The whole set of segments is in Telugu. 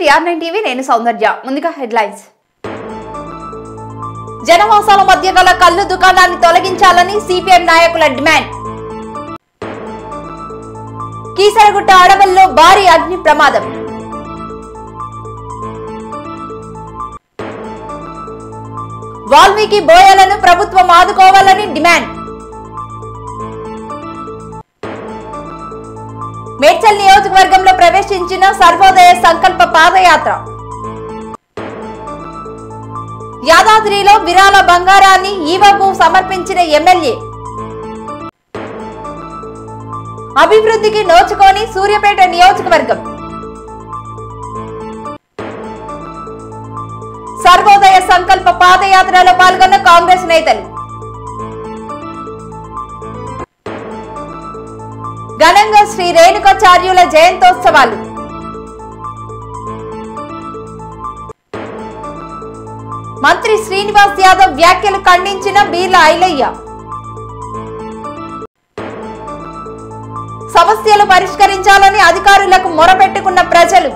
టిఆర్ నైన్ టీవీ నేను సౌందర్య ముందుగా హెడ్లైన్స్ జనవాసాల మధ్య గల కళ్ళు దుకాణాన్ని తొలగించాలని సిపిఎం నాయకుల డిమాండ్ కీసరగుట్ట అడవుల్లో భారీ అగ్ని ప్రమాదం వాల్మీకి బోయలను ప్రభుత్వం ఆదుకోవాలని డిమాండ్ మేడ్చల్ నియోజకవర్గంలో ప్రవేశించిన సర్వోదయ సంకల్ప పాదయాత్ర యాదాద్రిలో విరాళ బంగారాన్ని ఈవకు సమర్పించిన ఎమ్మెల్యే అభివృద్ధికి నోచుకొని సూర్యాపేట నియోజకవర్గం సర్వోదయ సంకల్ప పాదయాత్రలో పాల్గొన్న కాంగ్రెస్ నేతలు ఘనంగా శ్రీ రేణుకాచార్యుల జయంతోత్సవాలు మంత్రి శ్రీనివాస్ యాదవ్ వ్యాఖ్యలు ఖండించిన బీర్ల ఐలయ్య సమస్యలు పరిష్కరించాలని అధికారులకు మొరపెట్టుకున్న ప్రజలు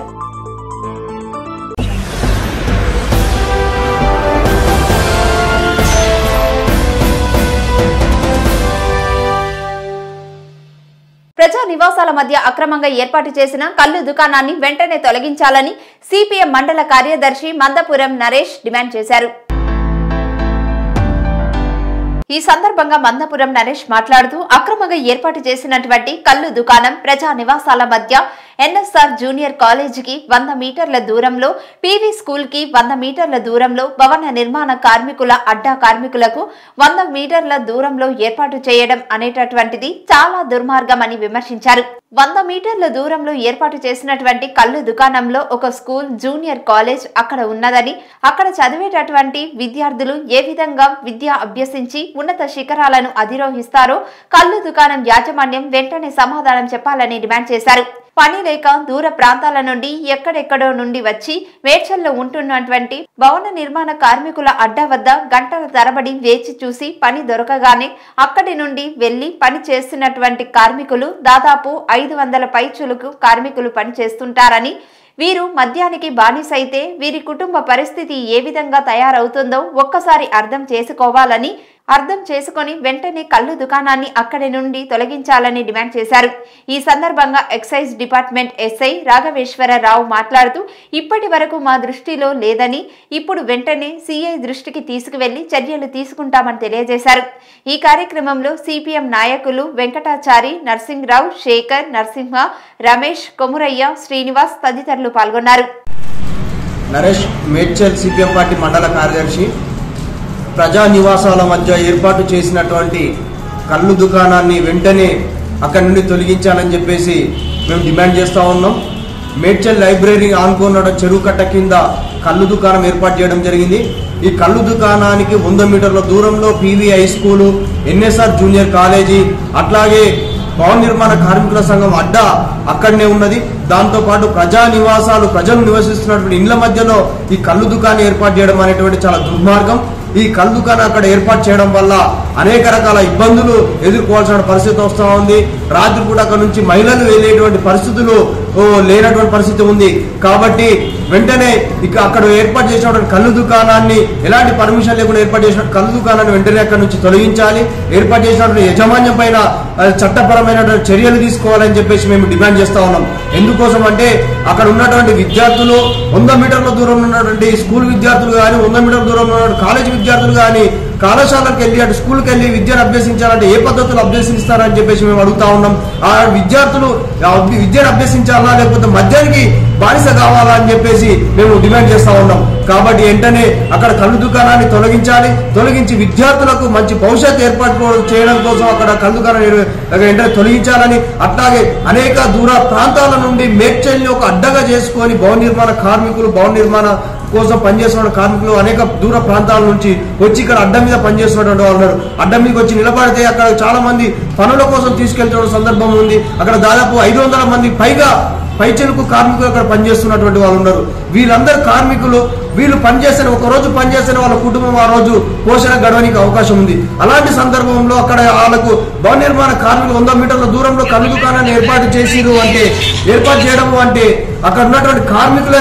ప్రజా నివాసాల మధ్య అక్రమంగా ఏర్పాటు చేసిన కళ్ళు దుకాణాన్ని వెంటనే తొలగించాలని సిపిఎం మండల కార్యదర్శి మందపురం నరేష్ డిమాండ్ చేశారు ఈ సందర్భంగా మందపురం నరేష్ మాట్లాడుతూ అక్రమంగా ఏర్పాటు చేసినటువంటి కళ్ళు దుకాణం ప్రజా నివాసాల మధ్య ఎన్ఎస్ఆర్ జూనియర్ కాలేజీకి వంద మీటర్ల దూరంలో పీవీ స్కూల్ కి వంద మీటర్ల దూరంలో భవన నిర్మాణ కార్మికుల అడ్డా కార్మికులకు వంద మీటర్ల దూరంలో ఏర్పాటు చేయడం అనేటటువంటిది చాలా దుర్మార్గం అని విమర్శించారు వంద మీటర్ల దూరంలో ఏర్పాటు చేసినటువంటి కళ్ళు దుకాణంలో ఒక స్కూల్ జూనియర్ కాలేజ్ అక్కడ ఉన్నదని అక్కడ చదివేటటువంటి విద్యార్థులు ఏ విధంగా విద్య అభ్యసించి ఉన్నత శిఖరాలను అధిరోహిస్తారో కళ్ళు దుకాణం యాజమాన్యం వెంటనే సమాధానం చెప్పాలని డిమాండ్ చేశారు పని లేక దూర ప్రాంతాల నుండి ఎక్కడెక్కడో నుండి వచ్చి మేడ్చల్లో ఉంటున్నటువంటి భవన నిర్మాణ కార్మికుల అడ్డా వద్ద గంటల తరబడి వేచి చూసి పని దొరకగానే అక్కడి నుండి వెళ్లి పని చేస్తున్నటువంటి కార్మికులు దాదాపు ఐదు వందల పైచులకు కార్మికులు పని చేస్తుంటారని వీరు మద్యానికి బానిసైతే వీరి కుటుంబ పరిస్థితి ఏ విధంగా తయారవుతుందో ఒక్కసారి అర్థం చేసుకోవాలని అర్థం చేసుకొని వెంటనే కళ్ళు దుకాణాన్ని అక్కడి నుండి తొలగించాలని డిమాండ్ చేశారు ఈ సందర్భంగా ఎక్సైజ్ డిపార్ట్మెంట్ ఎస్ఐ రాఘవేశ్వరరావు మాట్లాడుతూ ఇప్పటి వరకు మా దృష్టిలో లేదని ఇప్పుడు వెంటనే సిఐ దృష్టికి తీసుకువెళ్లి చర్యలు తీసుకుంటామని తెలియజేశారు ఈ కార్యక్రమంలో సిపిఎం నాయకులు వెంకటాచారి నర్సింగ్రావు శేఖర్ నరసింహ రమేష్ కొమురయ్య శ్రీనివాస్ తదితరులు పాల్గొన్నారు నరేష్ మేడ్చల్ సిపిఎం పార్టీ మండల కార్యదర్శి ప్రజా నివాసాల మధ్య ఏర్పాటు చేసినటువంటి కళ్ళు దుకాణాన్ని వెంటనే అక్కడి నుండి తొలగించాలని చెప్పేసి మేము డిమాండ్ చేస్తూ ఉన్నాం మేడ్చల్ లైబ్రరీ ఆనుకున్న చెరువు కట్ట కింద కళ్ళు దుకాణం ఏర్పాటు చేయడం జరిగింది ఈ కళ్ళు దుకాణానికి వంద మీటర్ల దూరంలో PV high school NSR junior college అట్లాగే భవన నిర్మాణ కార్మికుల సంఘం అడ్డా అక్కడనే ఉన్నది దాంతో పాటు ప్రజా నివాసాలు ప్రజలు నివసిస్తున్నటువంటి ఇండ్ల మధ్యలో ఈ కళ్ళు దుకాణం ఏర్పాటు చేయడం అనేటువంటి చాలా దుర్మార్గం ఈ కళ్ళు దుకాణం అక్కడ ఏర్పాటు చేయడం వల్ల అనేక రకాల ఇబ్బందులు ఎదుర్కోవాల్సిన పరిస్థితి వస్తూ ఉంది రాత్రి పూట అక్కడ నుంచి మహిళలు వెళ్ళేటువంటి పరిస్థితులు ఓ, లేనటువంటి పరిస్థితి ఉంది కాబట్టి వెంటనే ఇక అక్కడ ఏర్పాటు చేసినటువంటి కళ్ళు దుకాణాన్ని ఎలాంటి పర్మిషన్ లేకుండా ఏర్పాటు చేసిన కళ్ళు దుకాణాన్ని వెంటనే అక్కడ నుంచి తొలగించాలి ఏర్పాటు చేసినటువంటి యజమాన్యం పైన ఆ, చట్టపరమైనటువంటి చర్యలు తీసుకోవాలని చెప్పేసి మేము డిమాండ్ చేస్తా ఉన్నాం ఎందుకోసం అంటే అక్కడ ఉన్నటువంటి విద్యార్థులు వంద మీటర్ల దూరంలో ఉన్నటువంటి స్కూల్ విద్యార్థులు కానీ వంద మీటర్ల దూరంలో ఉన్నటువంటి కాలేజీ విద్యార్థులు కానీ కళాశాలకు వెళ్ళి అటు స్కూల్కి వెళ్ళి విద్యను అభ్యసించాలంటే ఏ పద్ధతులు అభ్యసిస్తారని చెప్పేసి మేము అడుగుతా ఉన్నాం ఆ విద్యార్థులు ఆ విద్యను అభ్యసించాలా లేకపోతే మద్యానికి బానిస కావాలా అని చెప్పేసి మేము డిమాండ్ చేస్తా ఉన్నాం కాబట్టి వెంటనే అక్కడ కళ్ళు దుకాణాన్ని తొలగించాలి తొలగించి విద్యార్థులకు మంచి భవిష్యత్తు ఏర్పాటు చేయడం కోసం అక్కడ కళ్ళు దుకాణం వెంటనే తొలగించాలని అట్లాగే అనేక దూర ప్రాంతాల నుండి మేడ్చల్ని ఒక అడ్డగా చేసుకొని భవన నిర్మాణ కార్మికులు భవన నిర్మాణ కోసం పనిచేస్తున్న కార్మికులు అనేక దూర ప్రాంతాల నుంచి వచ్చి ఇక్కడ అడ్డం మీద పనిచేస్తున్నటువంటి వాళ్ళు ఉన్నారు అడ్డం మీదకి వచ్చి నిలబడితే అక్కడ చాలా మంది పనుల కోసం తీసుకెళ్తున్న సందర్భం ఉంది అక్కడ దాదాపు ఐదు వందల మంది పైగా పైచెలుకు కార్మికులు అక్కడ పనిచేస్తున్నటువంటి వాళ్ళు ఉన్నారు వీళ్ళందరూ కార్మికులు వీళ్ళు పనిచేస్తే ఒక రోజు పనిచేస్తే వాళ్ళ కుటుంబం ఆ రోజు పోషణ గడవడానికి అవకాశం ఉంది అలాంటి సందర్భంలో అక్కడ వాళ్ళకు భవన నిర్మాణ కార్మికులు వంద మీటర్ల దూరంలో కళ్ళు దుకాణాన్ని ఏర్పాటు చేసిరు అంటే ఏర్పాటు చేయడం అంటే అక్కడ ఉన్నటువంటి కార్మికులని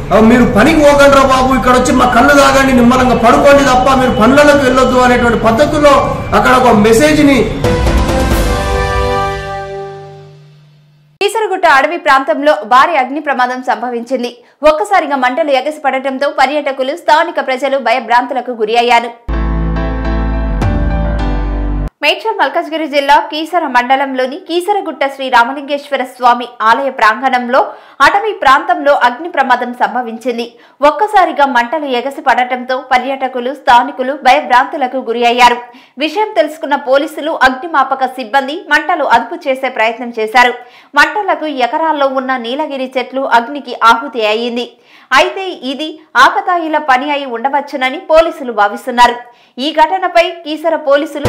"ఆ, మీరు పనికి పోకండ్రా బాబు ఇక్కడ వచ్చి మా కళ్ళు తాగండి నిమ్మలంగా పడుకోండి తప్ప మీరు పనులకు వెళ్ళొద్దు అనేటువంటి పద్ధతిలో అక్కడ ఒక మెసేజ్ని కీసరగుట్ట అడవి ప్రాంతంలో భారీ అగ్ని ప్రమాదం సంభవించింది ఒక్కసారిగా మంటలు ఎగసిపడటంతో పర్యాటకులు స్థానిక ప్రజలు భయభ్రాంతులకు గురి అయ్యారు మేడ్చల్ మల్కజ్గిరి జిల్లా కీసర మండలంలోని కీసరగుట్ట శ్రీ రామలింగేశ్వర స్వామి ఆలయ ప్రాంగణంలో అటవీ ప్రాంతంలో అగ్ని ప్రమాదం సంభవించింది ఒక్కసారిగా మంటలు ఎగసి పడటంతో పర్యాటకులు స్థానికులు భయభ్రాంతులకు గురి అయ్యారు విషయం తెలుసుకున్న పోలీసులు అగ్నిమాపక సిబ్బంది మంటలు అదుపు చేసే ప్రయత్నం చేశారు మంటలకు ఎకరాల్లో ఉన్న నీలగిరి చెట్లు అగ్నికి ఆహుతి అయింది అయితే ఇది ఆకతాయిల పని అయి ఉండవచ్చునని పోలీసులు భావిస్తున్నారు ఈ ఘటనపై కీసర పోలీసులు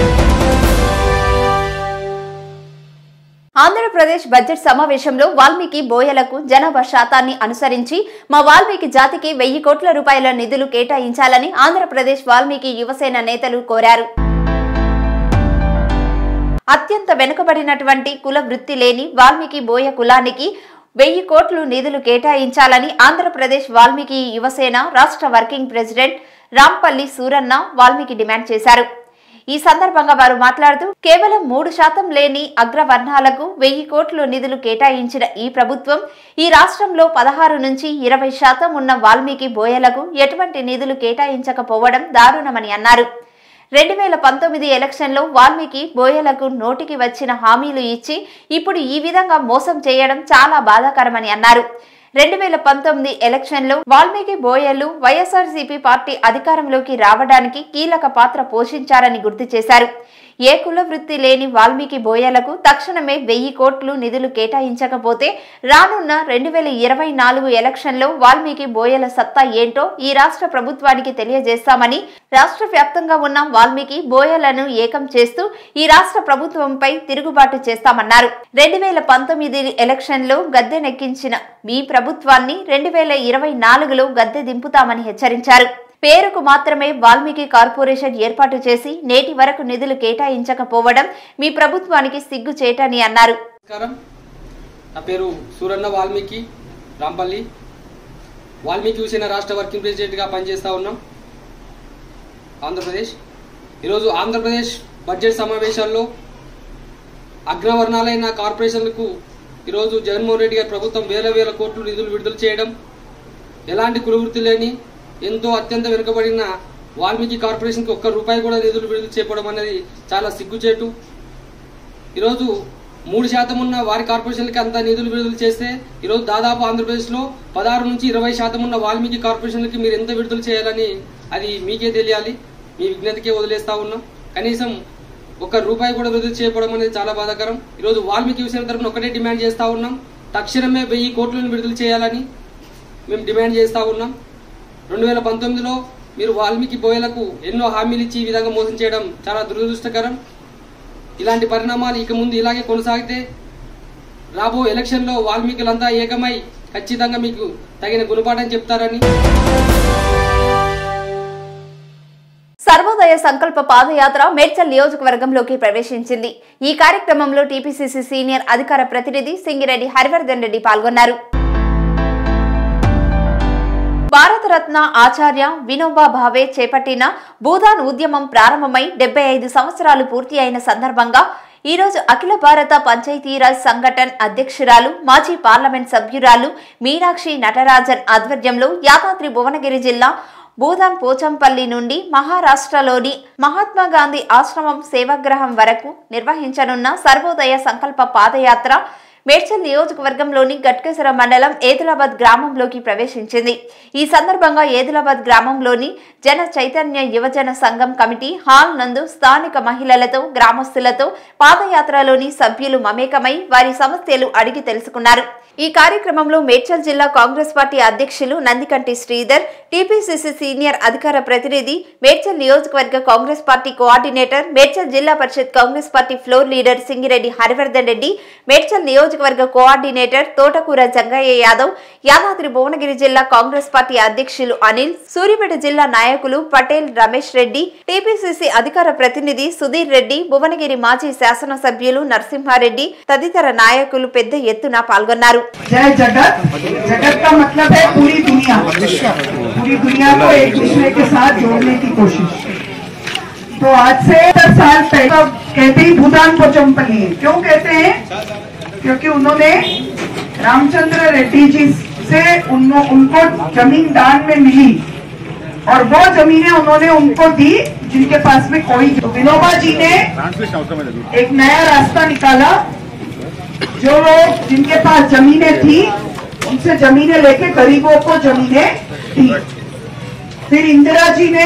ఆంధ్రప్రదేశ్ బడ్జెట్ సమావేశంలో వాల్మీకి బోయలకు జనాభా శాతాన్ని అనుసరించి మా వాల్మీకి జాతికి వెయ్యి కోట్ల రూపాయల నిధులు కేటాయించాలని ఆంధ్రప్రదేశ్ వాల్మీకి యువసేన నేతలు కోరారు అత్యంత వెనుకబడినటువంటి కుల వృత్తి లేని వాల్మీకి బోయ కులానికి వెయ్యి కోట్లు నిధులు కేటాయించాలని ఆంధ్రప్రదేశ్ వాల్మీకి యువసేన రాష్ట్ర working president Rampalli Suranna Valmiki demand చేశారు ఈ సందర్భంగా వారు మాట్లాడుతూ కేవలం మూడు శాతం లేని అగ్రవర్ణాలకు వెయ్యి కోట్లు నిధులు కేటాయించిన ఈ ప్రభుత్వం ఈ రాష్ట్రంలో పదహారు నుంచి ఇరవై శాతం ఉన్న వాల్మీకి బోయలకు ఎటువంటి నిధులు కేటాయించకపోవడం దారుణమని అన్నారు రెండు వేల పంతొమ్మిది ఎలక్షన్లో వాల్మీకి బోయలకు నోటికి వచ్చిన హామీలు ఇచ్చి ఇప్పుడు ఈ విధంగా మోసం చేయడం చాలా బాధాకరమని అన్నారు రెండు వేల పంతొమ్మిది ఎలక్షన్లో వాల్మీకి బోయలు వైఎస్ఆర్సీపీ పార్టీ అధికారంలోకి రావడానికి కీలక పాత్ర పోషించారని గుర్తు చేశారు ఏ కుల వృత్తి లేని వాల్మీకి బోయలకు తక్షణమే వెయ్యి కోట్లు నిధులు కేటాయించకపోతే రానున్న రెండు వేల ఇరవై నాలుగు ఎలక్షన్లో వాల్మీకి బోయల సత్తా ఏంటో ఈ రాష్ట్ర ప్రభుత్వానికి తెలియజేస్తామని రాష్ట్ర వ్యాప్తంగా ఉన్న వాల్మీకి బోయలను ఏకం చేస్తూ ఈ రాష్ట్ర ప్రభుత్వంపై తిరుగుబాటు చేస్తామన్నారు రెండు వేల పంతొమ్మిది ఎలక్షన్లో గద్దెనెక్కించిన మీ ప్రభుత్వాన్ని రెండు వేల ఇరవై నాలుగులో గద్దె దింపుతామని హెచ్చరించారు పేరుకు మాత్రమే వాల్మీకి కార్పొరేషన్ ఏర్పాటు చేసి నేటి వరకు నిధులు కేటాయించకపోవడం మీ ప్రభుత్వానికి సిగ్గు చేటని అన్నారు నమస్కారం నా పేరు సూరన్న వాల్మీకి రాంపల్లి వాల్మీకి యువసేన రాష్ట్ర వర్కింగ్ ప్రెసిడెంట్గా పనిచేస్తూ ఉన్నాం ఆంధ్రప్రదేశ్ ఈరోజు ఆంధ్రప్రదేశ్ బడ్జెట్ సమావేశాల్లో అగ్రవర్ణాలైన కార్పొరేషన్లకు ఈరోజు జగన్మోహన్ రెడ్డి గారి ప్రభుత్వం వేల వేల కోట్లు నిధులు విడుదల చేయడం ఎలాంటి కులవృత్తి లేని ఎంతో అత్యంత వెనుకబడిన వాల్మీకి కార్పొరేషన్కి ఒక్క రూపాయి కూడా నిధులు విడుదల చేయడం అనేది చాలా సిగ్గుచేటు ఈరోజు మూడు శాతం ఉన్న వారి కార్పొరేషన్లకి అంత నిధులు విడుదల చేస్తే ఈరోజు దాదాపు ఆంధ్రప్రదేశ్లో పదహారు నుంచి ఇరవై శాతం ఉన్న వాల్మీకి కార్పొరేషన్లకి మీరు ఎంత విడుదల చేయాలని అది మీకే తెలియాలి మీ విజ్ఞతకే వదిలేస్తా ఉన్నాం కనీసం ఒక్క రూపాయి కూడా విడుదల చేయకపోవడం అనేది చాలా బాధాకరం ఈరోజు వాల్మీకి విషయం తరపున ఒకటే డిమాండ్ చేస్తా ఉన్నాం తక్షణమే వెయ్యి కోట్లను విడుదల చేయాలని మేము డిమాండ్ చేస్తా ఉన్నాం రెండు వేల పంతొమ్మిదిలో మీరు వాల్మీకి బోయలకు ఎన్నో హామీలు ఇచ్చి ఈ విధంగా మోసం చేయడం చాలా దురదృష్టకరం ఇలాంటి పరిణామాలు ఇక ముందు ఇలాగే కొనసాగితే రాబో ఎలక్షన్లో వాల్మీకులంతా ఏకమై ఖచ్చితంగా మీకు తగిన గుణపాఠం చెప్తారని సర్వోదయ సంకల్ప పాదయాత్ర మేడ్చల్ నియోజకవర్గంలోకి ప్రవేశించింది ఈ కార్యక్రమంలో టీపీసీసీ సీనియర్ అధికార ప్రతినిధి సింగిరెడ్డి హరివర్ధన్ రెడ్డి పాల్గొన్నారు భారతరత్న ఆచార్య వినోబా భావే చేపట్టిన భూదాన్ ఉద్యమం ప్రారంభమై డెబ్బై ఐదు సంవత్సరాలు పూర్తి అయిన సందర్భంగా ఈ రోజు అఖిల భారత పంచాయతీరాజ్ సంఘటన్ అధ్యక్షురాలు మాజీ పార్లమెంట్ సభ్యురాలు మీనాక్షి నటరాజన్ ఆధ్వర్యంలో యాదాద్రి భువనగిరి జిల్లా భూదాన్ పోచంపల్లి నుండి మహారాష్ట్రలోని మహాత్మా గాంధీ ఆశ్రమం సేవాగ్రహం వరకు నిర్వహించనున్న సర్వోదయ సంకల్ప పాదయాత్ర మేడ్చల్ నియోజకవర్గంలోని గట్కేసర మండలం ఏదులాబాద్ గ్రామంలోకి ప్రవేశించింది ఈ సందర్భంగా ఏదులాబాద్ గ్రామంలోని జన చైతన్య యువజన సంఘం కమిటీ హాల్ నందు స్థానిక మహిళలతో గ్రామస్తులతో పాదయాత్రలోని సభ్యులు మమేకమై వారి సమస్యలు అడిగి తెలుసుకున్నారు ఈ కార్యక్రమంలో మేడ్చల్ జిల్లా కాంగ్రెస్ పార్టీ అధ్యక్షులు నందికంటి శ్రీధర్ టీపీసీసీ సీనియర్ అధికార ప్రతినిధి మేడ్చల్ నియోజకవర్గ Congress party coordinator Medchal Zilla Parishad Congress party floor leader Singireddy Harivardhan Reddy Medchal నియోజకవర్గ కోఆర్డినేటర్ తోటకూర జంగయ్య యాదవ్ యాదాద్రి భువనగిరి జిల్లా కాంగ్రెస్ పార్టీ అధ్యక్షులు అనిల్ సూర్యాపేట జిల్లా నాయకులు పటేల్ రమేష్ రెడ్డి టీపీసీసీ అధికార ప్రతినిధి సుధీర్ రెడ్డి భువనగిరి మాజీ శాసనసభ్యులు నరసింహారెడ్డి తదితర నాయకులు పెద్ద ఎత్తున పాల్గొన్నారు जय जगत जगत का मतलब है पूरी दुनिया पूरी दुनिया को एक दूसरे के साथ जोड़ने की कोशिश तो आज से दस साल पहले तो कहते ही भूटान को चंपली है क्यों कहते हैं क्योंकि उन्होंने रामचंद्र रेड्डी जी से उन्नो, उनको जमीन दान में मिली और वो जमीनें उन्होंने उनको दी जिनके पास में कोई तो विनोबा जी ने एक नया रास्ता निकाला जो लोग जिनके पास जमीनें थी उनसे जमीनें लेके गरीबों को जमीनें दी फिर इंदिरा जी ने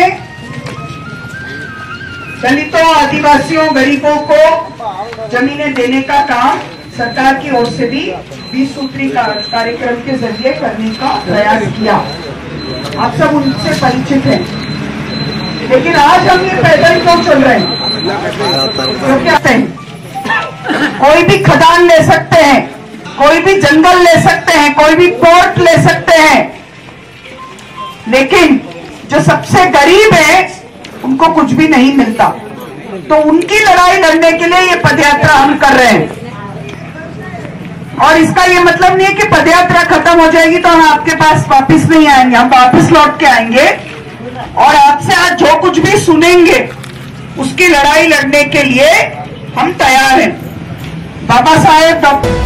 दलितों आदिवासियों गरीबों को जमीनें देने का काम सरकार की ओर से भी बीस सूत्री का- कार्यक्रम के जरिए करने का प्रयास किया आप सब उनसे परिचित हैं लेकिन आज हम ये पैदल क्यों चल रहे हैं क्यों क्या हैं कोई भी खदान ले सकते हैं कोई भी जंगल ले सकते हैं कोई भी पोर्ट ले सकते हैं लेकिन जो सबसे गरीब है उनको कुछ भी नहीं मिलता तो उनकी लड़ाई लड़ने के लिए ये पदयात्रा हम कर रहे हैं और इसका ये मतलब नहीं है कि पदयात्रा खत्म हो जाएगी तो हम आपके पास वापस नहीं आएंगे हम वापस लौट के आएंगे और आपसे आज जो कुछ भी सुनेंगे उसकी लड़ाई लड़ने के लिए हम तैयार हैं बाबा साहेब डॉक्टर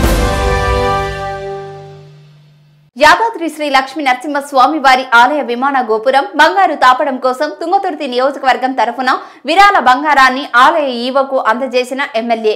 యాదాద్రి శ్రీ లక్ష్మీ నరసింహ స్వామి వారి ఆలయ విమాన గోపురం బంగారు తాపడం కోసం తుంగతుర్తి నియోజకవర్గం తరఫున విరాళ బంగారాన్ని ఆలయ ఈవోకు అందజేసిన ఎమ్మెల్యే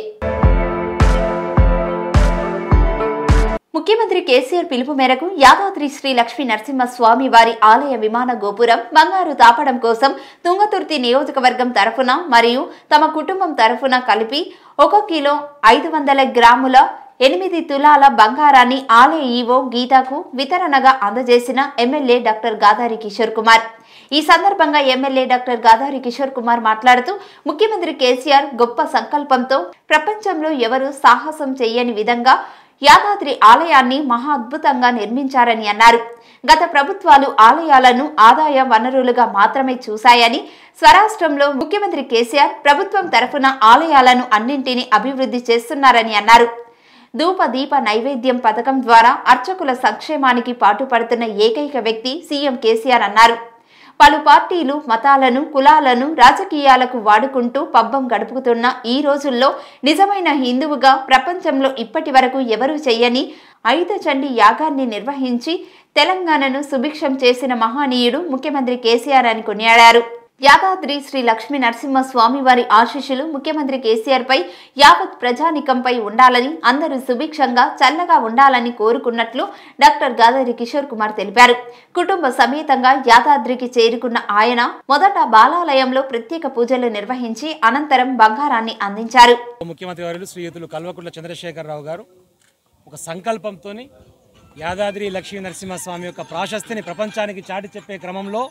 ముఖ్యమంత్రి కేసీఆర్ పిలుపు మేరకు యాదాద్రి శ్రీ లక్ష్మీ నరసింహ స్వామి వారి ఆలయ విమాన గోపురం బంగారు తాపడం కోసం తుంగతుర్తి నియోజకవర్గం తరఫున మరియు తమ కుటుంబం తరఫున కలిపి ఒక కిలో ఐదు వందల గ్రాముల ఎనిమిది తులాల బంగారాన్ని ఆలయ ఈవో గీతాకు వితరణగా అందజేసిన ఎమ్మెల్యే డాక్టర్ గాదారి కిషోర్ కుమార్ ఈ సందర్భంగా ఎమ్మెల్యే డాక్టర్ గాదారి కిషోర్ కుమార్ మాట్లాడుతూ ముఖ్యమంత్రి కేసీఆర్ గొప్ప సంకల్పంతో ప్రపంచంలో ఎవరు సాహసం చేయని విధంగా యాదాద్రి ఆలయాన్ని మహా అద్భుతంగా నిర్మించారని అన్నారు గత ప్రభుత్వాలు ఆలయాలను ఆదాయ వనరులుగా మాత్రమే చూశాయని స్వరాష్ట్రంలో ముఖ్యమంత్రి కేసీఆర్ ప్రభుత్వం తరఫున ఆలయాలను అన్నింటినీ అభివృద్ధి చేస్తున్నారని అన్నారు ధూప దీప నైవేద్యం పథకం ద్వారా అర్చకుల సంక్షేమానికి పాటుపడుతున్న ఏకైక వ్యక్తి సీఎం కేసీఆర్ అన్నారు పలు పార్టీలు మతాలను కులాలను రాజకీయాలకు వాడుకుంటూ పబ్బం గడుపుతున్న ఈ రోజుల్లో నిజమైన హిందువుగా ప్రపంచంలో ఇప్పటి వరకు ఎవరూ చెయ్యని ఐత చండి యాగాన్ని నిర్వహించి తెలంగాణను సుభిక్షం చేసిన మహానీయుడు ముఖ్యమంత్రి కేసీఆర్ అని కొనియాడారు యాదాద్రి శ్రీ లక్ష్మీ నరసింహ స్వామి వారి ఆశీస్సులు ముఖ్యమంత్రి కేసీఆర్ పై యావత్ ప్రజానికంపై ఉండాలని అందరూ సుభిక్షంగా చల్లగా ఉండాలని కోరుకున్నట్లు డాక్టర్ గాదారి కిషోర్ కుమార్ తెలిపారు కుటుంబ సమేతంగా యాదాద్రికి చేరుకున్న ఆయన మొదట బాలాలయంలో ప్రత్యేక పూజలు నిర్వహించి అనంతరం బంగారాన్ని అందించారు ముఖ్యమంత్రి వర్యులు శ్రీయుతులు కల్వకుంట్ల చంద్రశేఖరరావు గారు ఒక సంకల్పంతో యాదాద్రి లక్ష్మీ నరసింహస్వామి యొక్క ప్రాశస్తిని ప్రపంచానికి చాటి చెప్పే క్రమంలో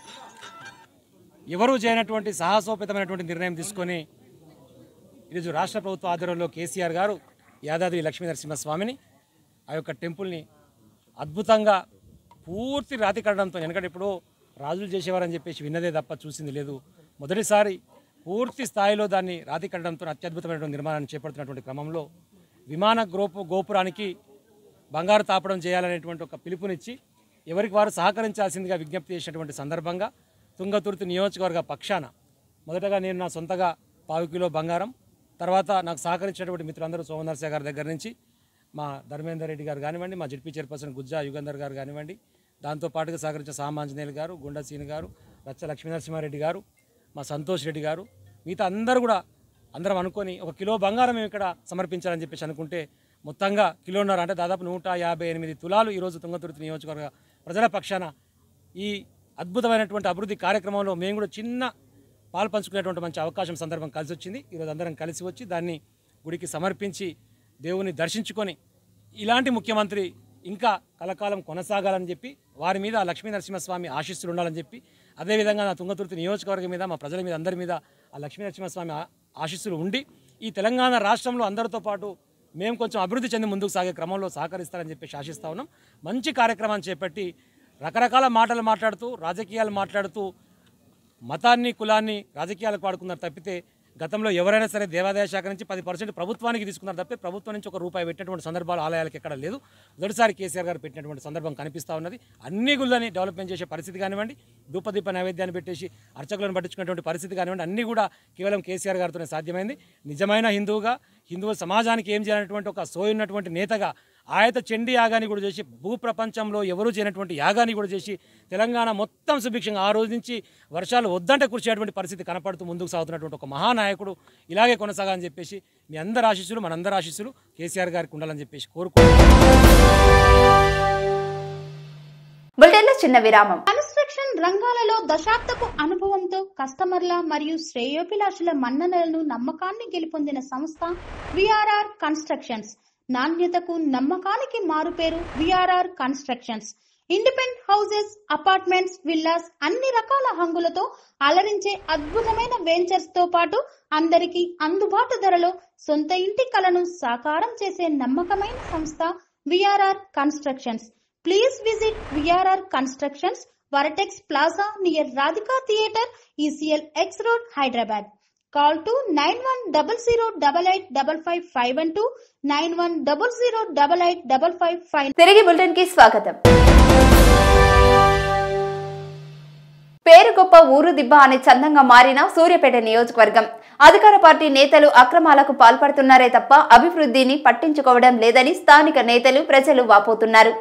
ఎవరూ చేయనటువంటి సాహసోపేతమైనటువంటి నిర్ణయం తీసుకొని ఈరోజు రాష్ట్ర ప్రభుత్వ ఆధ్వర్యంలో కేసీఆర్ గారు యాదాద్రి లక్ష్మీ నరసింహస్వామిని ఆ యొక్క టెంపుల్ని అద్భుతంగా పూర్తి రాతి కట్టడంతో ఎందుకంటే ఇప్పుడు రాజులు చేసేవారని చెప్పేసి విన్నదే తప్ప చూసింది లేదు మొదటిసారి పూర్తి స్థాయిలో దాన్ని రాతి కట్టడంతో అత్యద్భుతమైనటువంటి నిర్మాణాన్ని చేపడుతున్నటువంటి క్రమంలో విమాన గోపు గోపురానికి బంగారు తాపడం చేయాలనేటువంటి ఒక పిలుపునిచ్చి ఎవరికి వారు సహకరించాల్సిందిగా విజ్ఞప్తి చేసినటువంటి సందర్భంగా తుంగతుర్తి నియోజకవర్గ పక్షాన మొదటగా నేను నా సొంతగా పావు కిలో బంగారం తర్వాత నాకు సహకరించినటువంటి మిత్రులందరూ సోమనరసయ్య గారి దగ్గర నుంచి మా ధర్మేందర్ రెడ్డి గారు కానివ్వండి మా జడ్పీ చైర్పర్సన్ గుజ్జా యుగంధర్ గారు కానివ్వండి దాంతో పాటుగా సహకరించిన సామాంజనేయులు గారు గుండా సీని గారు రచ్చ లక్ష్మీనరసింహారెడ్డి గారు మా సంతోష్ రెడ్డి గారు మిగతా అందరూ కూడా అందరం అనుకొని ఒక కిలో బంగారం మేము ఇక్కడ సమర్పించాలని చెప్పేసి అనుకుంటే మొత్తంగా కిలోన్నర అంటే దాదాపు నూట యాభై ఎనిమిది తులాలు ఈరోజు తుంగతుర్తి నియోజకవర్గ ప్రజల పక్షాన ఈ అద్భుతమైనటువంటి అభివృద్ధి కార్యక్రమంలో మేము కూడా చిన్న పాలు పంచుకునేటువంటి మంచి అవకాశం సందర్భం కలిసి వచ్చింది ఈరోజు అందరం కలిసి వచ్చి దాన్ని గుడికి సమర్పించి దేవుని దర్శించుకొని ఇలాంటి ముఖ్యమంత్రి ఇంకా కలకాలం కొనసాగాలని చెప్పి వారి మీద ఆ లక్ష్మీ నరసింహస్వామి ఆశీస్సులు ఉండాలని చెప్పి అదేవిధంగా నా తుంగతుర్తి నియోజకవర్గం మీద మా ప్రజల మీద అందరి మీద ఆ లక్ష్మీ నరసింహస్వామి ఆ- ఆశీస్సులు ఉండి ఈ తెలంగాణ రాష్ట్రంలో అందరితో పాటు మేము కొంచెం అభివృద్ధి చెంది ముందుకు సాగే క్రమంలో సహకరిస్తారని చెప్పి ఆశిస్తా ఉన్నాం మంచి కార్యక్రమాన్ని చేపట్టి రకరకాల మాటలు మాట్లాడుతూ రాజకీయాలు మాట్లాడుతూ మతాన్ని కులాన్ని రాజకీయాలకు వాడుకున్నారు తప్పితే గతంలో ఎవరైనా సరే దేవాదాయ శాఖ నుంచి పది పర్సెంట్ ప్రభుత్వానికి తీసుకున్నారు తప్పితే ప్రభుత్వం నుంచి ఒక రూపాయి పెట్టినటువంటి సందర్భాలు ఆలయాలకు ఎక్కడ లేదు మొదటిసారి కేసీఆర్ గారు పెట్టినటువంటి సందర్భం కనిపిస్తూ ఉన్నది అన్ని గుళ్ళని డెవలప్మెంట్ చేసే పరిస్థితి కానివ్వండి ధూపదీప నైవేద్యాన్ని పెట్టేసి అర్చకులను పట్టించుకున్నటువంటి పరిస్థితి కానివ్వండి అన్నీ కూడా కేవలం కేసీఆర్ గారితోనే సాధ్యమైంది నిజమైన హిందువుగా హిందువు సమాజానికి ఏం చేయాలన్నటువంటి ఒక సోయి ఉన్నటువంటి నేతగా ఆయత చండీ యాగాన్ని కూడా చేసి భూప్రపంచంలో ఎవరూ చేయనటువంటి యాగాన్ని కూడా చేసి తెలంగాణ మొత్తం సుభిక్షంగా ఆ రోజు నుంచి వర్షాలు వద్దంటే కురిచేటువంటి పరిస్థితి కనపడుతూ ముందుకు సాగుతున్నటువంటి ఒక మహానాయకుడు ఇలాగే కొనసాగాలని చెప్పేసి మీ అందరి ఆశీస్సులు మనందరి ఆశీస్సులు కేసీఆర్ గారికి ఉండాలని చెప్పేసి కోరుకుంటున్నాను బులెటిన్లో చిన్న విరామం కన్స్ట్రక్షన్ రంగాలలో దశాబ్దపు అనుభవంతో కస్టమర్ల మరియు శ్రేయోభిలాషుల మన్ననలను నమ్మకాన్ని గెలుపొందిన సంస్థ విఆర్ఆర్ కన్స్ట్రక్షన్స్ నాణ్యతకు నమ్మకానికి మారుపేరు VRR constructions independent houses apartments villas అన్ని రకాల హంగులతో అలరించే అద్భుతమైన వెంచర్స్ తో పాటు అందరికీ అందుబాటు ధరలో సొంత ఇంటి కలను సాకారం చేసే నమ్మకమైన సంస్థ VRR constructions please visit VRR constructions Vertex plaza near Radhika theatre ECL X road Hyderabad call to nine one double zero double eight double five five one two nine one double zero double eight double five five తిరిగి బులెటిన్ కి స్వాగతం పేరు గొప్ప ఊరు దిబ్బ అని చందంగా మారిన సూర్యాపేట నియోజకవర్గం అధికార పార్టీ నేతలు అక్రమాలకు పాల్పడుతున్నారే తప్ప అభివృద్ధిని పట్టించుకోవడం లేదని స్థానిక నేతలు ప్రజలు వాపోతున్నారు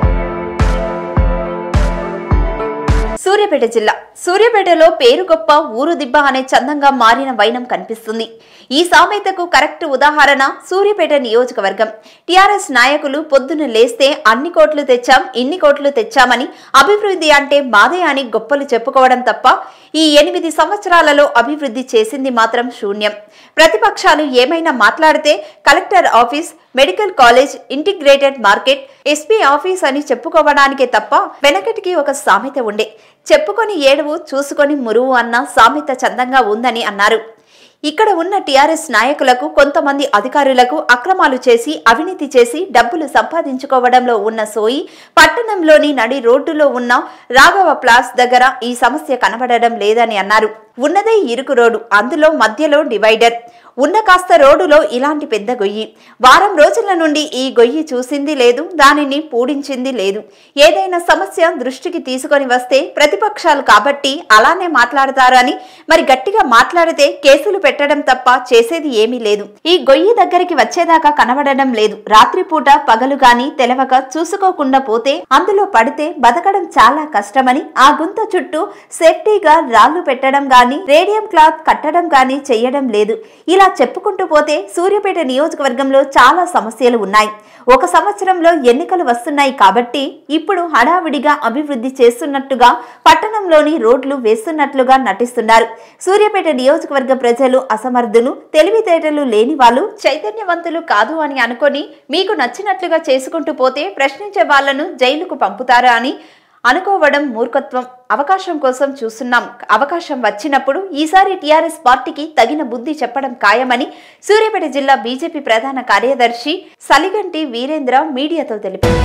సూర్యాపేట జిల్లా సూర్యాపేటలో పేరు గొప్ప ఊరు దిబ్బ అనే చందంగా మారిన వైనం కనిపిస్తుంది ఈ సామెతకు కరెక్ట్ ఉదాహరణ సూర్యాపేట నియోజకవర్గం టిఆర్ఎస్ నాయకులు పొద్దున లేస్తే అన్ని కోట్లు తెచ్చాం ఇన్ని కోట్లు తెచ్చామని అభివృద్ధి అంటే మాదే అని గొప్పలు చెప్పుకోవడం తప్ప ఈ ఎనిమిది సంవత్సరాలలో అభివృద్ధి చేసింది మాత్రం శూన్యం ప్రతిపక్షాలు ఏమైనా మాట్లాడితే collector office medical college integrated market SP office అని చెప్పుకోవడానికే తప్ప వెనకటికి ఒక సామెత ఉండే చెప్పుకొని ఏడువు చూసుకొని మురువు అన్న సామెత చందంగా ఉందని అన్నారు ఇక్కడ ఉన్న టీఆర్ఎస్ నాయకులకు కొంతమంది అధికారులకు అక్రమాలు చేసి అవినీతి చేసి డబ్బులు సంపాదించుకోవడంలో ఉన్న సోయి పట్టణంలోని నడి రోడ్డులో ఉన్న రాఘవ ప్లాస్ దగ్గర ఈ సమస్య కనబడడం లేదని అన్నారు ఉన్నదే ఇరుకు రోడ్డు అందులో మధ్యలో డివైడర్ ఉన్న కాస్త రోడ్డులో ఇలాంటి పెద్ద గొయ్యి వారం రోజుల నుండి ఈ గొయ్యి చూసింది లేదు దానిని పూడించింది లేదు ఏదైనా సమస్య దృష్టికి తీసుకొని వస్తే ప్రతిపక్షాలు కాబట్టి అలానే మాట్లాడతారు అని మరి గట్టిగా మాట్లాడితే కేసులు పెట్టడం తప్ప చేసేది ఏమీ లేదు ఈ గొయ్యి దగ్గరికి వచ్చేదాకా కనబడడం లేదు రాత్రిపూట పగలు గాని తెలవక చూసుకోకుండా పోతే అందులో పడితే బతకడం చాలా కష్టమని ఆ గుంత చుట్టూ సేఫ్టీగా రాళ్లు పెట్టడం గాని రేడియం క్లాత్ కట్టడం గాని చెయ్యడం లేదు ఇలా చెప్పుకుంటూ పోతే సూర్యాపేట నియోజకవర్గంలో చాలా సమస్యలు ఉన్నాయి ఒక సంవత్సరంలో ఎన్నికలు వస్తున్నాయి కాబట్టి ఇప్పుడు హడావిడిగా అభివృద్ధి చేస్తున్నట్టుగా పట్టణంలోని రోడ్లు వేస్తున్నట్లుగా నటిస్తున్నారు సూర్యాపేట నియోజకవర్గ ప్రజలు అసమర్థులు తెలివితేటలు లేని వాళ్ళు చైతన్యవంతులు కాదు అని అనుకొని మీకు నచ్చినట్లుగా చేసుకుంటూ పోతే ప్రశ్నించే వాళ్లను జైలుకు పంపుతారా అని అనుకోవడం మూర్ఖత్వం అవకాశం కోసం చూస్తున్నాం అవకాశం వచ్చినప్పుడు ఈసారి టీఆర్ఎస్ పార్టీకి తగిన బుద్ధి చెప్పడం ఖాయమని సూర్యాపేట జిల్లా బీజేపీ ప్రధాన కార్యదర్శి సలిగంటి వీరేంద్ర మీడియాతో తెలిపారు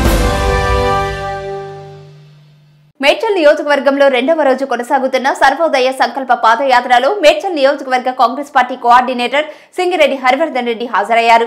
మేడ్చల్ నియోజకవర్గంలో రెండవ రోజు కొనసాగుతున్న సర్వోదయ సంకల్ప పాదయాత్రలో మేడ్చల్ నియోజకవర్గ కాంగ్రెస్ పార్టీ కోఆర్డినేటర్ సింగిరెడ్డి హరివర్ధన్ రెడ్డి హాజరయ్యారు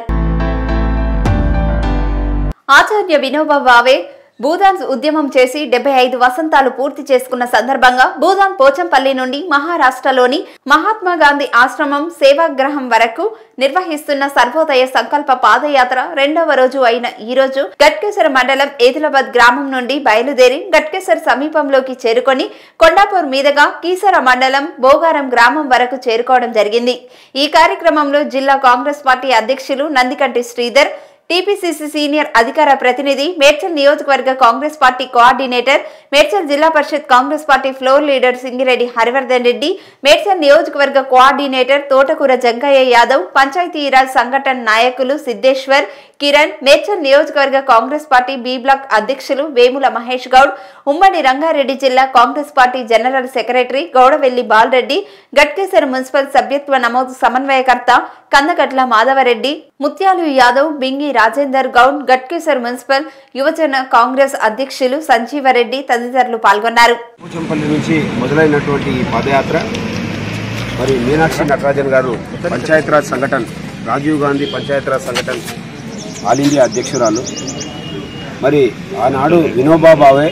ఆచార్య వినోబా భావే భూదాన్ ఉద్యమం చేసి డెబ్బై ఐదు వసంతాలు పూర్తి చేసుకున్న సందర్భంగా భూదాన్ పోచంపల్లి నుండి మహారాష్ట్రలోని మహాత్మా గాంధీ ఆశ్రమం సేవాగ్రహం వరకు నిర్వహిస్తున్న సర్వోదయ సంకల్ప పాదయాత్ర రెండవ రోజు అయిన ఈ రోజు గట్కేసర్ మండలం ఏదిలాబాద్ గ్రామం నుండి బయలుదేరి గట్కేసర్ సమీపంలోకి చేరుకొని కొండాపూర్ మీదుగా కీసర మండలం బోగారం గ్రామం వరకు చేరుకోవడం జరిగింది ఈ కార్యక్రమంలో జిల్లా కాంగ్రెస్ పార్టీ అధ్యక్షులు నందికంటి శ్రీధర్ టీపీసీసీ సీనియర్ అధికార ప్రతినిధి మేడ్చల్ నియోజకవర్గ Congress party coordinator Medchal Zilla Parishad Congress party floor leader Singireddy Harivardhan Reddy Medchal నియోజకవర్గ కోఆర్డినేటర్ తోటకూర జంకయ్య యాదవ్ పంచాయతీరాజ్ సంఘటన నాయకులు సిద్దేశ్వర్ కిరణ్ మేడ్చల్ నియోజకవర్గ కాంగ్రెస్ పార్టీ బి బ్లాక్ అధ్యక్షులు వేముల మహేష్ గౌడ్ ఉమ్మడి రంగారెడ్డి జిల్లా Congress party general secretary Gowdavelli Balareddy Ghatkesar municipal సభ్యత్వ నమోదు సమన్వయకర్త కందగట్ల మాధవరెడ్డి ముత్యాలు యాదవ్ బింగి రాజేందర్ గౌడ్ గట్కేసర్ మున్సిపల్ యువజన కాంగ్రెస్ అధ్యక్షులు సంజీవరెడ్డి తదితరులు పాల్గొన్నారు పోచంపల్లి నుంచి మొదలైనటువంటి ఈ పాదయాత్ర మరి మీనాక్షి నటరాజన్ గారు పంచాయతీరాజ్ సంఘటన్ రాజీవ్ గాంధీ పంచాయతీరాజ్ సంఘటన్ ఆల్ ఇండియా అధ్యక్షురాలు మరి ఆనాడు వినోబా భావే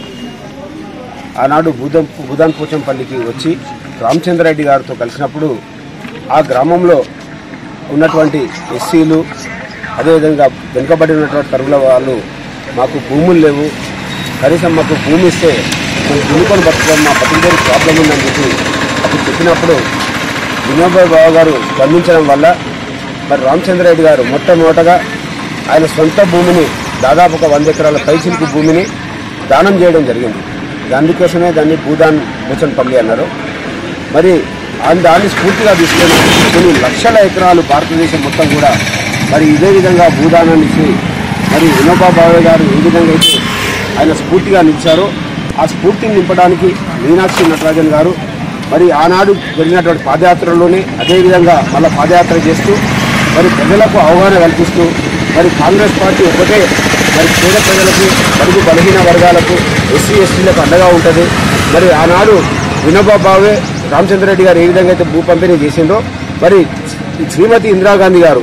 ఆనాడు బుధం బుధన్ పోచంపల్లికి వచ్చి రామచంద్రరెడ్డి గారితో కలిసినప్పుడు ఆ గ్రామంలో ఉన్నటువంటి ఎస్సీలు అదేవిధంగా వెనుకబడినటువంటి తరువుల వాళ్ళు మాకు భూములు లేవు కనీసం మాకు భూమి ఇస్తే మేము దున్నుకొని బతుకుతాం మా బతుకుదేరి ప్రాబ్లం ఉందని చెప్పి అప్పుడు చెప్పినప్పుడు వినోబాయ్ బాబు గారు స్పందించడం వల్ల మరి రామచంద్రరెడ్డి గారు మొట్టమొదటగా ఆయన సొంత భూమిని దాదాపు ఒక వంద ఎకరాల పైచిలుకు భూమిని దానం చేయడం జరిగింది అందుకోసమే దాన్ని భూదాన్ భూచన్పల్లి అన్నారు మరి ఆ- దాన్ని స్ఫూర్తిగా తీసుకొని కొన్ని లక్షల ఎకరాలు భారతదేశం మొత్తం కూడా మరి ఇదే విధంగా భూదానాన్ని ఇచ్చి మరి వినోబా భావే గారు ఏ విధంగా అయితే ఆయన స్ఫూర్తిగా నిలిచారో ఆ స్ఫూర్తిని నింపడానికి మీనాక్షి నటరాజన్ గారు మరి ఆనాడు జరిగినటువంటి పాదయాత్రలోనే అదేవిధంగా మళ్ళీ పాదయాత్ర చేస్తూ మరి ప్రజలకు అవగాహన కల్పిస్తూ మరి కాంగ్రెస్ పార్టీ ఒకటే మరి పేద ప్రజలకు బడుగు బలహీన వర్గాలకు ఎస్సీ ఎస్టీలకు అండగా ఉంటుంది మరి ఆనాడు వినోబా భావే రామచంద్రరెడ్డి గారు ఏ విధంగా అయితే భూ పంపిణీ చేసిండ్రో మరి శ్రీమతి ఇందిరాగాంధీ గారు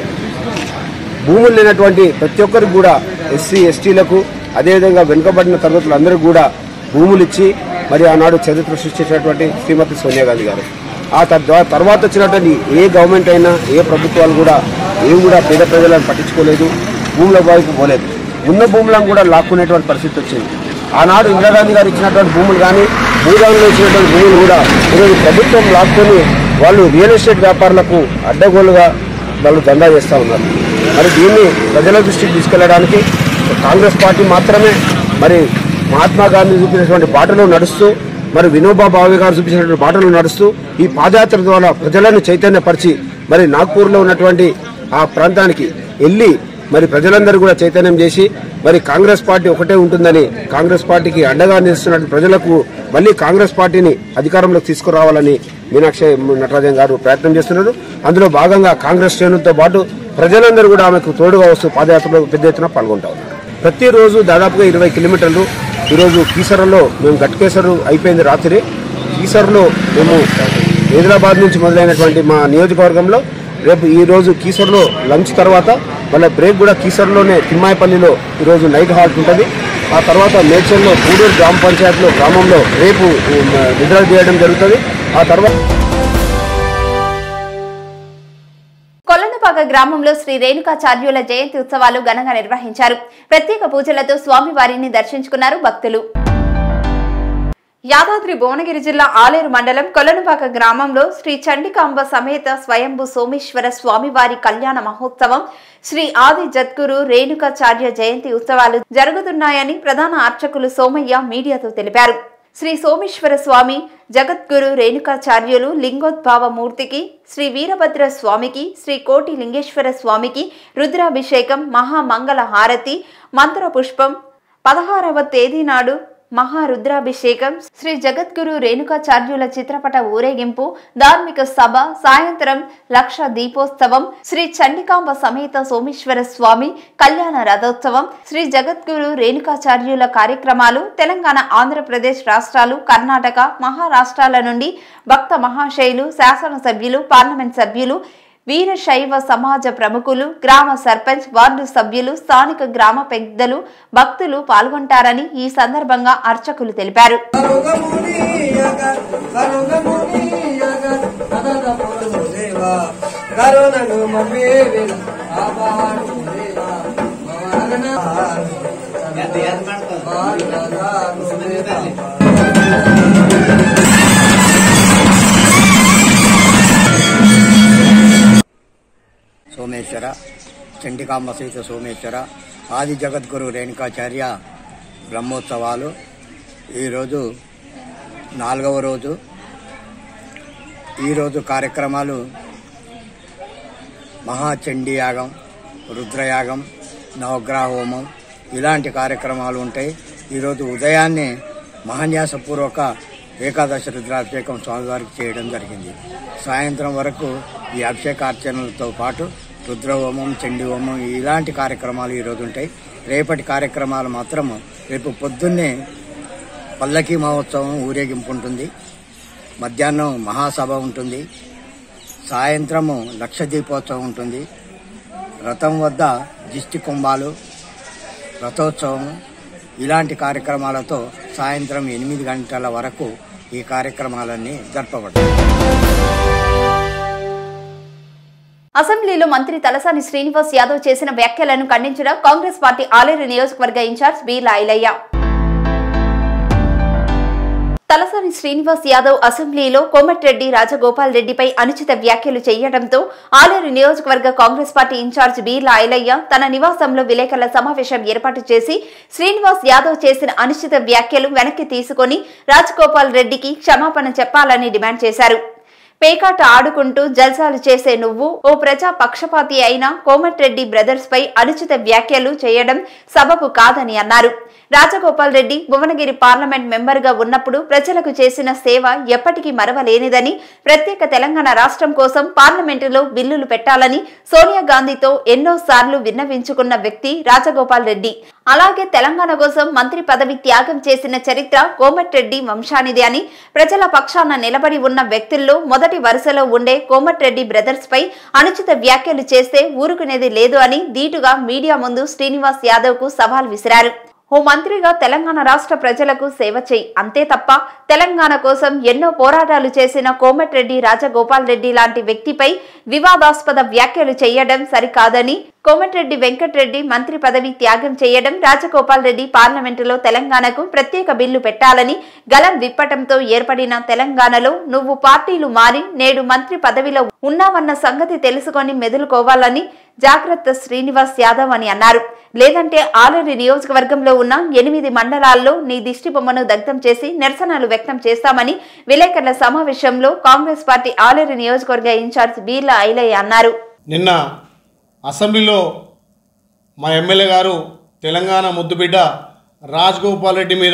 భూములు లేనటువంటి ప్రతి ఒక్కరికి కూడా ఎస్సీ ఎస్టీలకు అదేవిధంగా వెనుకబడిన తరగతులందరికీ కూడా భూములు ఇచ్చి మరి ఆనాడు చరిత్ర సృష్టించినటువంటి శ్రీమతి సోనియా గాంధీ గారు ఆ తర్వా- తర్వాత వచ్చినటువంటి ఏ గవర్నమెంట్ అయినా ఏ ప్రభుత్వాలు కూడా ఏం కూడా పేద ప్రజలను పట్టించుకోలేదు భూముల వైపు పోలేదు ఉన్న భూములను కూడా లాక్కునేటువంటి పరిస్థితి వచ్చింది ఆనాడు ఇందిరాగాంధీ గారు ఇచ్చినటువంటి భూములు కానీ భూదానంలో ఇచ్చినటువంటి భూములు కూడా ఈరోజు ప్రభుత్వం లాక్కొని వాళ్ళు రియల్ ఎస్టేట్ వ్యాపారులకు అడ్డగోలుగా వాళ్ళు దందా చేస్తూ ఉన్నారు మరి దీన్ని ప్రజల దృష్టికి తీసుకెళ్లడానికి కాంగ్రెస్ పార్టీ మాత్రమే మరి మహాత్మా గాంధీ చూపించినటువంటి బాటలో నడుస్తూ మరి వినోబా భావే గారు చూపించినటువంటి బాటలో నడుస్తూ ఈ పాదయాత్ర ద్వారా ప్రజలను చైతన్యపరిచి మరి నాగ్పూర్లో ఉన్నటువంటి ఆ ప్రాంతానికి వెళ్ళి మరి ప్రజలందరూ కూడా చైతన్యం చేసి మరి కాంగ్రెస్ పార్టీ ఒకటే ఉంటుందని కాంగ్రెస్ పార్టీకి అండగా నిలుస్తున్న ప్రజలకు మళ్ళీ కాంగ్రెస్ పార్టీని అధికారంలోకి తీసుకురావాలని మీనాక్షి నటరాజన్ గారు ప్రయత్నం చేస్తున్నారు అందులో భాగంగా కాంగ్రెస్ శ్రేణులతో పాటు ప్రజలందరూ కూడా ఆమెకు తోడుగా వస్తూ పాదయాత్రలో పెద్ద ఎత్తున పాల్గొంటా ఉన్నారు ప్రతిరోజు దాదాపుగా ఇరవై కిలోమీటర్లు ఈరోజు కీసరలో మేము గట్కేసరు అయిపోయింది రాత్రి కీసర్లో మేము హైదరాబాద్ నుంచి మొదలైనటువంటి మా నియోజకవర్గంలో రేపు ఈ రోజు కీసర్లో లంచ్ తర్వాత మళ్ళీ బ్రేక్ కూడా కీసర్లోనే తిమ్మాయిపల్లిలో ఈరోజు నైట్ హాల్ట్ ఉంటుంది ఆ తర్వాత మేడ్చల్లో పూడూరు గ్రామ పంచాయతీలో గ్రామంలో రేపు ఉమ్, నిద్ర చేయడం జరుగుతుంది ఆ తర్వాత కొల్లనపాక గ్రామంలో శ్రీ రేణుకాచార్యుల జయంతి ఉత్సవాలు ఘనంగా నిర్వహించారు ప్రత్యేక పూజలతో స్వామివారిని దర్శించుకున్నారు భక్తులు యాదాద్రి భువనగిరి జిల్లా ఆలేరు మండలం కొలనుపాక గ్రామంలో శ్రీ చండికాంబ సమేత స్వయంభు సోమేశ్వర స్వామివారి కళ్యాణ మహోత్సవం శ్రీ ఆది జద్గురు రేణుకాచార్య జయంతి ఉత్సవాలు జరుగుతున్నాయని ప్రధాన అర్చకులు సోమయ్య మీడియాతో తెలిపారు శ్రీ సోమేశ్వర స్వామి జగద్గురు రేణుకాచార్యులు లింగోద్భావ మూర్తికి శ్రీ వీరభద్ర స్వామికి శ్రీ కోటి లింగేశ్వర స్వామికి రుద్రాభిషేకం మహామంగళ హారతి మంత్ర పుష్పం పదహారవ తేదీ నాడు మహారుద్రాభిషేకం శ్రీ జగద్గురు రేణుకాచార్యుల చిత్రపట ఊరేగింపు ధార్మిక సభ సాయంత్రం లక్ష దీపోత్సవం శ్రీ చండికాంబ సమేత సోమేశ్వర స్వామి కళ్యాణ రథోత్సవం శ్రీ జగద్గురు రేణుకాచార్యుల కార్యక్రమాలు తెలంగాణ ఆంధ్రప్రదేశ్ రాష్ట్రాలు కర్ణాటక మహారాష్ట్రాల నుండి భక్త మహాశైలు శాసనసభ్యులు పార్లమెంట్ సభ్యులు వీరశైవ సమాజ ప్రముఖులు గ్రామ సర్పంచ్ వార్డు సభ్యులు స్థానిక గ్రామ పెద్దలు భక్తులు పాల్గొంటారని ఈ సందర్భంగా అర్చకులు తెలిపారు సోమేశ్వర చండికాంబ సహిత సోమేశ్వర ఆది జగద్గురు రేణుకాచార్య బ్రహ్మోత్సవాలు ఈరోజు నాలుగవ రోజు ఈరోజు కార్యక్రమాలు మహాచండీ యాగం రుద్రయాగం నవగ్రహ హోమం ఇలాంటి కార్యక్రమాలు ఉంటాయి ఈరోజు ఉదయాన్నే మహాన్యాసపూర్వక ఏకాదశి రుద్రాభిషేకం స్వామివారికి చేయడం జరిగింది సాయంత్రం వరకు ఈ అభిషేకార్చనలతో పాటు రుద్రహోమం చండీ హోమం ఇలాంటి కార్యక్రమాలు ఈరోజు ఉంటాయి రేపటి కార్యక్రమాలు మాత్రం రేపు పొద్దున్నే పల్లకీ మహోత్సవం ఊరేగింపు ఉంటుంది మధ్యాహ్నం మహాసభ ఉంటుంది సాయంత్రము లక్ష దీపోత్సవం ఉంటుంది రథం వద్ద దిష్టి కుంభాలు రథోత్సవం ఇలాంటి కార్యక్రమాలతో సాయంత్రం ఎనిమిది గంటల వరకు ఈ కార్యక్రమాలన్నీ జరపబడతాయి అసెంబ్లీలో మంత్రి తలసాని శ్రీనివాస్ యాదవ్ చేసిన వ్యాఖ్యలను ఖండించడం కాంగ్రెస్ పార్టీ ఆలేరు నియోజకవర్గ ఇన్ఛార్జ్ బి లాయిలయ్య తలసాని శ్రీనివాస్ యాదవ్ అసెంబ్లీలో కోమటిరెడ్డి రాజగోపాల్ రెడ్డిపై అనుచిత వ్యాఖ్యలు చేయడంతో ఆలేరు నియోజకవర్గ Congress party incharge B Layalaiah తన నివాసంలో విలేకరుల సమావేశం ఏర్పాటు చేసి శ్రీనివాస్ యాదవ్ చేసిన అనుచిత వ్యాఖ్యలు వెనక్కి తీసుకొని రాజగోపాల్ రెడ్డికి క్షమాపణ చెప్పాలని డిమాండ్ చేశారు పేకాట ఆడుకుంటూ జల్సాలు చేసే నువ్వు ఓ ప్రజా పక్షపాతి అయిన కోమటిరెడ్డి బ్రదర్స్ పై అనుచిత వ్యాఖ్యలు చేయడం సబబు కాదని అన్నారు రాజగోపాల్ రెడ్డి భువనగిరి పార్లమెంట్ మెంబర్ గా ఉన్నప్పుడు ప్రజలకు చేసిన సేవ ఎప్పటికీ మరవలేనిదని ప్రత్యేక తెలంగాణ రాష్ట్రం కోసం పార్లమెంటులో బిల్లులు పెట్టాలని సోనియా గాంధీతో ఎన్నో సార్లు విన్నవించుకున్న వ్యక్తి రాజగోపాల్ రెడ్డి అలాగే తెలంగాణ కోసం మంత్రి పదవి త్యాగం చేసిన చరిత్ర కోమటిరెడ్డి వంశానిది అని ప్రజల పక్షాన నిలబడి ఉన్న వ్యక్తుల్లో మొదటి వరుసలో ఉండే కోమటిరెడ్డి బ్రదర్స్ పై అనుచిత వ్యాఖ్యలు చేస్తే ఊరుకునేది లేదు అని ధీటుగా మీడియా ముందు శ్రీనివాస్ యాదవ్ కు సవాల్ విసిరారు ఓ మంత్రిగా తెలంగాణ రాష్ట్ర ప్రజలకు సేవ చేయి అంతే తప్ప తెలంగాణ కోసం ఎన్నో పోరాటాలు చేసిన కోమటిరెడ్డి రాజగోపాల్ రెడ్డి లాంటి వ్యక్తిపై వివాదాస్పద వ్యాఖ్యలు చేయడం సరికాదని కోమటిరెడ్డి వెంకటరెడ్డి మంత్రి పదవి త్యాగం చేయడం రాజగోపాల్ రెడ్డి పార్లమెంటులో తెలంగాణకు ప్రత్యేక బిల్లు పెట్టాలని గలం విప్పటంతో ఏర్పడిన తెలంగాణలో నువ్వు పార్టీలు మారి నేడు మంత్రి పదవిలో ఉన్నావన్న సంగతి తెలుసుకొని మెదులుకోవాలని జాగ్రత్త శ్రీనివాస్ యాదవ్ అని అన్నారు లేదంటే ఆలూరి నియోజకవర్గంలో ఉన్న ఎనిమిది మండలాల్లో నీ దిష్టి బొమ్మను దగ్ధం చేసి నిరసనలు వ్యక్తం చేస్తామని విలేకరుల సమావేశంలో కాంగ్రెస్ పార్టీ ఆలేరు నియోజకవర్గ ఇన్ఛార్జ్ బీర్లా ఐలయ్య అన్నారు నిన్న అసెంబ్లీలో మా ఎమ్మెల్యే గారు తెలంగాణ ముద్దుబిడ్డ రాజగోపాల్ రెడ్డి మీద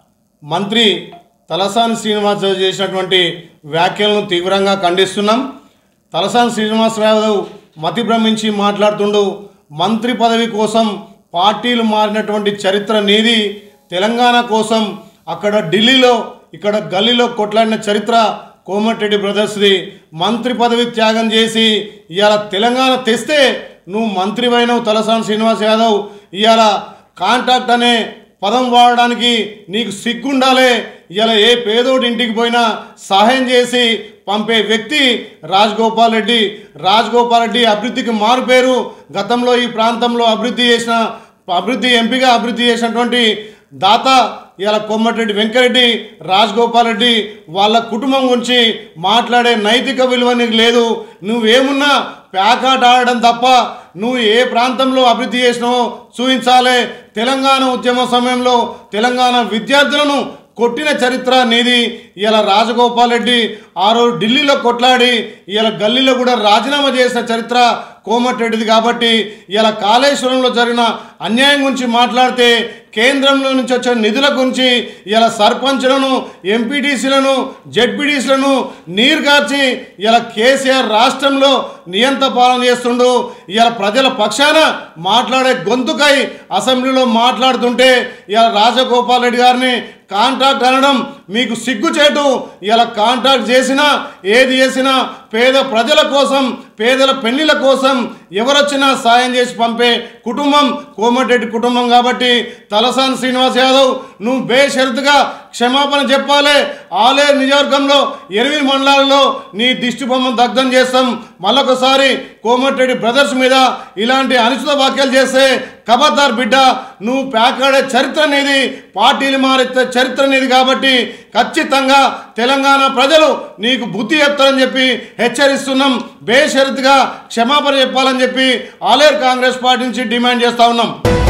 మంత్రి తలసాని శ్రీనివాస్ చేసినటువంటి వ్యాఖ్యలను తీవ్రంగా ఖండిస్తున్నాం తలసాని శ్రీనివాస్ యాదవ్ మతి భ్రమించి మాట్లాడుతుండు మంత్రి పదవి కోసం పార్టీలు మారినటువంటి చరిత్ర నీది తెలంగాణ కోసం అక్కడ ఢిల్లీలో ఇక్కడ గల్లీలో కొట్లాడిన చరిత్ర కోమటిరెడ్డి బ్రదర్స్ది మంత్రి పదవి త్యాగం చేసి ఇవాళ తెలంగాణ తెస్తే నువ్వు మంత్రివైనవు తలసాని శ్రీనివాస్ యాదవ్ ఇవాళ కాంట్రాక్ట్ అనే పదం వాడడానికి నీకు సిగ్గుండాలే ఇలా ఏ పేదోడి ఇంటికి పోయినా సహాయం చేసి పంపే వ్యక్తి రాజగోపాల్ రెడ్డి రాజగోపాల్ రెడ్డి అభివృద్ధికి మారు పేరు గతంలో ఈ ప్రాంతంలో అభివృద్ధి చేసిన అభివృద్ధి ఎంపీగా అభివృద్ధి చేసినటువంటి దాత ఇలా కొమ్మటిరెడ్డి వెంకరెడ్డి రాజగోపాల్ రెడ్డి వాళ్ళ కుటుంబం గురించి మాట్లాడే నైతిక విలువ నీకు లేదు నువ్వేమున్నా ప్యాకాట్ ఆడడం తప్ప నువ్వు ఏ ప్రాంతంలో అభివృద్ధి చేసినావో చూపించాలి తెలంగాణ ఉద్యమ సమయంలో తెలంగాణ విద్యార్థులను కొట్టిన చరిత్ర నీది ఇలా రాజగోపాల్ రెడ్డి ఆ రోజు ఢిల్లీలో కొట్లాడి ఇలా గల్లీలో కూడా రాజీనామా చేసిన చరిత్ర కోమటిరెడ్డిది కాబట్టి ఇలా కాళేశ్వరంలో జరిగిన అన్యాయం గురించి మాట్లాడితే కేంద్రంలో నుంచి వచ్చే నిధుల గురించి ఇలా సర్పంచ్లను ఎంపీటీసీలను జెడ్పీటీసీలను నీరు కార్చి ఇలా కేసీఆర్ రాష్ట్రంలో నియంత పాలన చేస్తుండు ఇలా ప్రజల పక్షాన మాట్లాడే గొంతుకై అసెంబ్లీలో మాట్లాడుతుంటే ఇలా రాజగోపాల్ రెడ్డి గారిని కాంట్రాక్ట్ అనడం మీకు సిగ్గుచేటు ఇలా కాంట్రాక్ట్ చేసినా ఏది చేసినా పేద ప్రజల కోసం పేదల పెళ్లిల కోసం ఎవరొచ్చినా సాయం చేసి పంపే కుటుంబం కోమటిరెడ్డి కుటుంబం కాబట్టి తలసాని శ్రీనివాస్ యాదవ్ నువ్వు బేషరతుగా క్షమాపణ చెప్పాలి ఆలేరు నియోజకవర్గంలో ఎనిమిది మండలాల్లో నీ దిష్టి బొమ్మను దగ్ధం చేస్తాం మళ్ళొకసారి కోమటిరెడ్డి బ్రదర్స్ మీద ఇలాంటి అనుచిత వ్యాఖ్యలు చేస్తే కబద్దార్ బిడ్డ నువ్వు ప్యాకాడే చరిత్ర అనేది పార్టీలు మారే చరిత్ర అనేది కాబట్టి ఖచ్చితంగా తెలంగాణ ప్రజలు నీకు బుద్ధి చెప్తారని చెప్పి హెచ్చరిస్తున్నాం బేషరతుగా క్షమాపణ చెప్పాలని చెప్పి ఆలేరు కాంగ్రెస్ పార్టీ నుంచి డిమాండ్ చేస్తా ఉన్నాం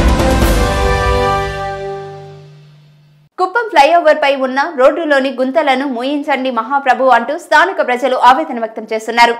కుప్పం ఫ్లైఓవర్ పై ఉన్న రోడ్డులోని గుంతలను మూయించండి మహాప్రభు అంటూ స్థానిక ప్రజలు ఆవేదన వ్యక్తం చేస్తున్నారు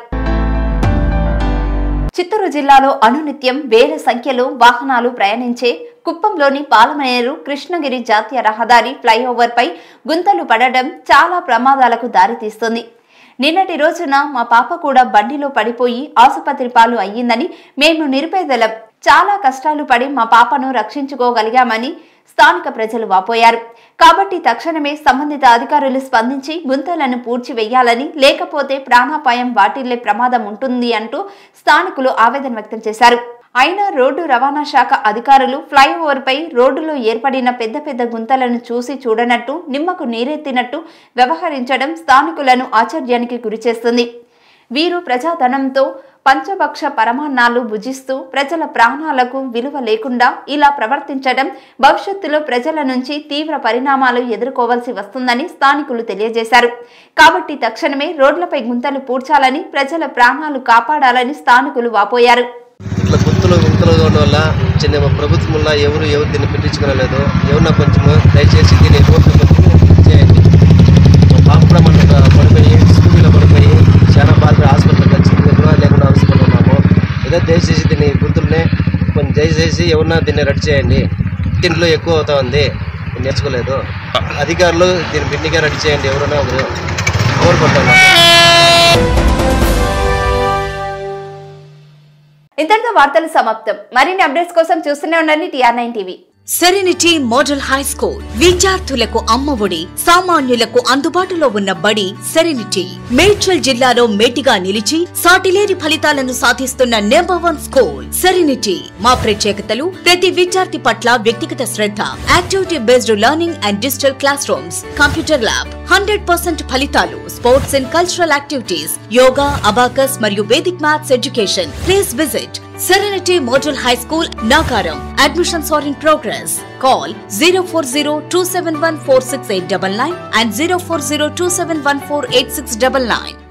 చిత్తూరు జిల్లాలో అనునిత్యం వేల సంఖ్యలో వాహనాలు ప్రయాణించే కుప్పంలోని పాలమనేరు కృష్ణగిరి జాతీయ రహదారి ఫ్లైఓవర్ పై గుంతలు పడడం చాలా ప్రమాదాలకు దారితీస్తుంది నిన్నటి రోజున మా పాప కూడా బండిలో పడిపోయి ఆసుపత్రి పాలు అయ్యిందని మేము నిరుపేదలం చాలా కష్టాలు పడి మా పాపను రక్షించుకోగలిగామని స్థానిక ప్రజలు వాపోయారు కాబట్టి తక్షణమే సంబంధిత అధికారులు స్పందించి గుంతలను పూడ్చివేయాలని లేకపోతే ప్రాణాపాయం వాటిల్లే ప్రమాదం ఉంటుంది అంటూ స్థానికులు ఆవేదన వ్యక్తం చేశారు అయినా రోడ్డు రవాణా శాఖ అధికారులు ఫ్లైఓవర్ పై రోడ్డులో ఏర్పడిన పెద్ద పెద్ద గుంతలను చూసి చూడనట్టు నిమ్మకు నీరెత్తినట్టు వ్యవహరించడం స్థానికులను ఆశ్చర్యానికి గురిచేస్తుంది వీరు ప్రజాధనంతో పంచభక్ష పరమాన్నాలు భుజిస్తూ ప్రజల ప్రాణాలకు విలువ లేకుండా ఇలా ప్రవర్తించడం భవిష్యత్తులో ప్రజల నుంచి తీవ్ర పరిణామాలు ఎదుర్కోవాల్సి వస్తుందని స్థానికులు తెలియజేశారు కాబట్టి తక్షణమే రోడ్లపై గుంతలు పూడ్చాలని ప్రజల ప్రాణాలు కాపాడాలని స్థానికులు వాపోయారు ఇట్లా గుంతలు గుంతలు ఉండడం వల్ల చిన్న ప్రభుత్వం వల్ల ఎవరు ఎవరు దీన్ని పెట్టించుకోలేదు ఎవరన్నా కొంచెము దయచేసి దీన్ని రోడ్లు కొంచెం చేయండి మా పాప కూడా మన పడిపోయి స్కూల్లో పడిపోయి చాలా బాధ హాస్పిటల్కి వచ్చి కూడా లేకుండా హాస్పిటల్ ఉన్నాము ఏదో దయచేసి దీన్ని గుంతుల్ని కొంచెం దయచేసి ఎవరన్నా దీన్ని రెడీ చేయండి దీంట్లో ఎక్కువ అవుతా ఉంది నేను నేర్చుకోలేదు అధికారులు దీన్ని బిన్నిగా రెడీ చేయండి ఎవరైనా ఒకరు కోరుకుంటున్నాను ఇంతటితో వార్తలు సమాప్తం మరిన్ని అప్డేట్స్ కోసం చూస్తూనే ఉండండి TR nine TV serenity model high school విద్యార్థులకు అమ్మఒడి సామాన్యులకు అందుబాటులో ఉన్న బడి సెరెనిటీ మేడ్చల్ జిల్లాలో మేటిగా నిలిచి సాటిలేని ఫలితాలను సాధిస్తున్న నెంబర్ వన్ స్కూల్ సెరెనిటీ మా ప్రత్యేకతలు ప్రతి విద్యార్థి పట్ల వ్యక్తిగత శ్రద్ధ activity based learning and digital classrooms computer lab hundred percent ఫలితాలు sports and cultural activities yoga abacus మరియు Vedic maths education please visit Serenity Model High School, Nagaram. Admissions are in progress. Call 040 and 040 271 8699.